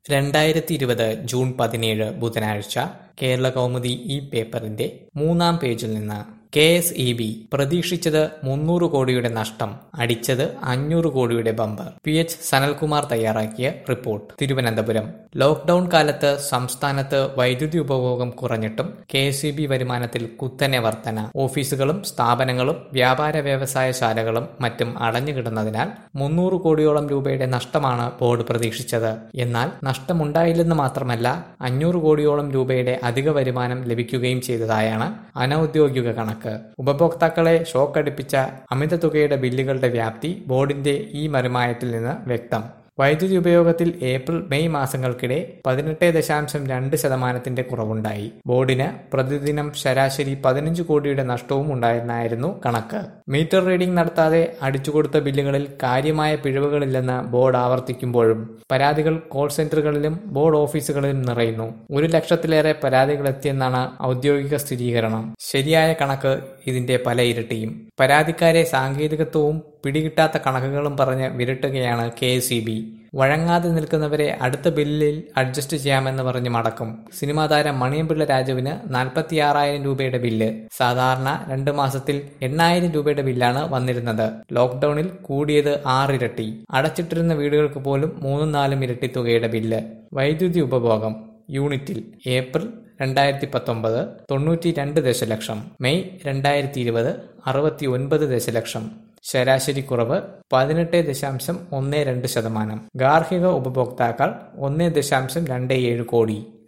രണ്ടായിരത്തി ഇരുപത് ജൂൺ പതിനേഴ് ബുധനാഴ്ച കേരള കൗമുദി ഈ പേപ്പറിന്റെ മൂന്നാം പേജിൽ നിന്ന് കെ എസ് ഇ ബി പ്രതീക്ഷിച്ചത് മുന്നൂറ് കോടിയുടെ നഷ്ടം അടിച്ചത് അഞ്ഞൂറ് കോടിയുടെ ബമ്പർ പി എച്ച് സനൽകുമാർ തയ്യാറാക്കിയ റിപ്പോർട്ട് തിരുവനന്തപുരം ലോക്ഡൌൺ കാലത്ത് സംസ്ഥാനത്ത് വൈദ്യുതി ഉപഭോഗം കുറഞ്ഞിട്ടും കെ എസ് ഇ ബി വരുമാനത്തിൽ കുത്തനെ വർധന ഓഫീസുകളും സ്ഥാപനങ്ങളും വ്യാപാര വ്യവസായശാലകളും മറ്റും അടഞ്ഞുകിടന്നതിനാൽ മുന്നൂറ് കോടിയോളം രൂപയുടെ നഷ്ടമാണ് ബോർഡ് പ്രതീക്ഷിച്ചത് എന്നാൽ നഷ്ടമുണ്ടായില്ലെന്ന് മാത്രമല്ല അഞ്ഞൂറ് കോടിയോളം രൂപയുടെ അധിക വരുമാനം ലഭിക്കുകയും ചെയ്തതായാണ് അനൌദ്യോഗിക കണക്ക് ഉപഭോക്താക്കളെ ഷോക്കടിപ്പിച്ച അമിത തുകയുടെ ബില്ലുകളുടെ വ്യാപ്തി ബോർഡിന്റെ ഈ മരുമായത്തിൽ നിന്ന് വ്യക്തം വൈദ്യുതി ഉപയോഗത്തിൽ ഏപ്രിൽ മെയ് മാസങ്ങൾക്കിടെ പതിനെട്ട് ദശാംശം രണ്ട് ശതമാനത്തിന്റെ കുറവുണ്ടായി ബോർഡിന് പ്രതിദിനം ശരാശരി പതിനഞ്ച് കോടിയുടെ നഷ്ടവും ഉണ്ടായെന്നായിരുന്നു കണക്ക് മീറ്റർ റീഡിംഗ് നടത്താതെ അടിച്ചുകൊടുത്ത ബില്ലുകളിൽ കാര്യമായ പിഴവുകളില്ലെന്ന് ബോർഡ് ആവർത്തിക്കുമ്പോഴും പരാതികൾ കോൾ സെന്ററുകളിലും ബോർഡ് ഓഫീസുകളിലും നിറയുന്നു ഒരു ലക്ഷത്തിലേറെ പരാതികൾ എത്തിയെന്നാണ് ഔദ്യോഗിക സ്ഥിരീകരണം ശരിയായ കണക്ക് ഇതിന്റെ പല ഇരട്ടിയും പരാതിക്കാരെ സാങ്കേതികത്വവും പിടികിട്ടാത്ത കണക്കുകളും പറഞ്ഞ് വിരട്ടുകയാണ് കെ എസ് ഇ ബി വഴങ്ങാതെ നിൽക്കുന്നവരെ അടുത്ത ബില്ലിൽ അഡ്ജസ്റ്റ് ചെയ്യാമെന്ന് പറഞ്ഞ് മടക്കും സിനിമാ താരം മണിയമ്പിള്ള രാജുവിന് നാൽപ്പത്തി ആറായിരം രൂപയുടെ ബില്ല് സാധാരണ രണ്ട് മാസത്തിൽ എണ്ണായിരം രൂപയുടെ ബില്ലാണ് വന്നിരുന്നത് ലോക്ഡൌണിൽ കൂടിയത് ആറിരട്ടി അടച്ചിട്ടിരുന്ന വീടുകൾക്ക് പോലും മൂന്നും നാലും ഇരട്ടി തുകയുടെ ബില്ല് വൈദ്യുതി ഉപഭോഗം യൂണിറ്റിൽ ഏപ്രിൽ രണ്ടായിരത്തി പത്തൊമ്പത് തൊണ്ണൂറ്റി രണ്ട് ദശലക്ഷം മെയ് രണ്ടായിരത്തി ഇരുപത് അറുപത്തി ഒൻപത് ദശലക്ഷം ശരാശരി കുറവ് പതിനെട്ട് ദശാംശം ഒന്ന് രണ്ട് ശതമാനം ഗാർഹിക ഉപഭോക്താക്കൾ ഒന്ന് ദശാംശം രണ്ട് ഏഴ് കോടി